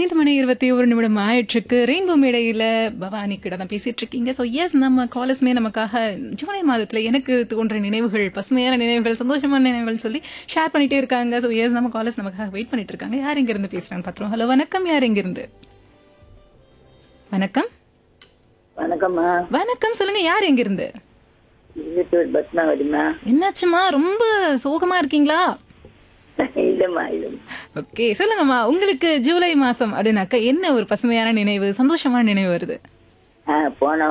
ஐந்து மணி இருபத்தி ஒரு நிமிடம் ஆயிற்றுக்கு ரெயின்போ மேடையில் பவானி கிட்ட தான் பேசிட்டு இருக்கீங்க ஸோ எஸ் நம்ம காலர்ஸ்மே நமக்காக ஜூலை மாதத்தில் எனக்கு தோன்ற நினைவுகள் பசுமையான நினைவுகள் சந்தோஷமான நினைவுகள் சொல்லி ஷேர் பண்ணிட்டே இருக்காங்க ஸோ எஸ் நம்ம காலர்ஸ் நமக்காக வெயிட் பண்ணிட்டு இருக்காங்க யார் எங்க இருந்து பேசுறான்னு பார்த்துருவோம் ஹலோ வணக்கம் யார் எங்க இருந்து வணக்கம் வணக்கம்மா வணக்கம் சொல்லுங்க யார் எங்க இருந்து வீட்டு பத்மாவதிம்மா என்னாச்சுமா ரொம்ப சோகமா இருக்கீங்களா இல்லம்மா இல்லம்மா ஓகே சொல்லுங்கம்மா உங்களுக்கு ஜூலை மாசம் அப்படின்னாக்கா என்ன ஒரு பசுமையான நினைவு சந்தோஷமான நினைவு வருது ஆ போன